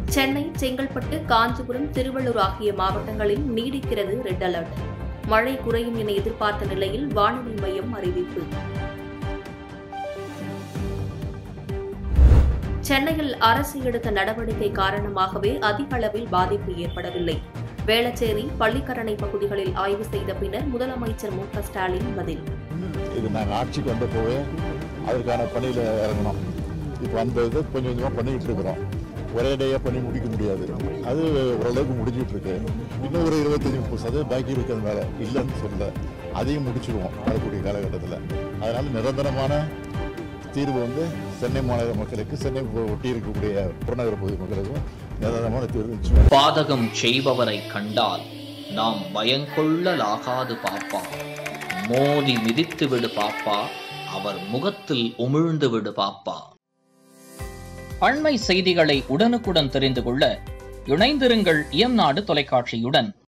சென்னை செங்கல்பட்டு காஞ்சிபுரம் திருவள்ளூர் ஆகிய மாவட்டங்களில் நீடிக்கிறது ரெட் அலர்ட் மழை குறையும் என எதிர்பார்த்த நிலையில் வானிலை மையம் அறிவிப்பு சென்னையில் அரசு எடுத்த நடவடிக்கை காரணமாகவே அதிக அளவில் பாதிப்பு ஏற்படவில்லை வேளச்சேரி பள்ளிக்கரணை பகுதிகளில் ஆய்வு செய்த பின்னர் முதலமைச்சர் மு க ஸ்டாலின் பதில் இது நாங்கள் ஆட்சிக்கு வந்த போவே அதற்கான பணியில் இறங்கணும் இப்போ அந்த இது கொஞ்சம் கொஞ்சமாக பண்ணிக்கிட்டு இருக்கிறோம் ஒரே டேயாக பண்ணி முடிக்க முடியாது அது ஓரளவுக்கு முடிஞ்சிட்டு இருக்கு இன்னும் ஒரு இருபத்தஞ்சி முப்பது சதவீதம் பாக்கி இருக்கிறது மேலே இல்லைன்னு சொல்ல அதையும் முடிச்சிடுவோம் வரக்கூடிய காலகட்டத்தில் அதனால நிரந்தரமான தீர்வு வந்து சென்னை மாநகர மக்களுக்கு சென்னை ஒட்டி இருக்கக்கூடிய புறநகர பகுதி மக்களுக்கும் நிரந்தரமான தீர்வு நிச்சயம் பாதகம் செய்பவரை கண்டால் நாம் பயங்கொள்ளலாகாது பாப்பா மோதி மிதித்து விடு பாப்பா அவர் முகத்தில் உமிழ்ந்து விடு பாப்பா அண்மை செய்திகளை உடனுக்குடன் தெரிந்து கொள்ள இணைந்திருங்கள் இயம்நாடு தொலைக்காட்சியுடன்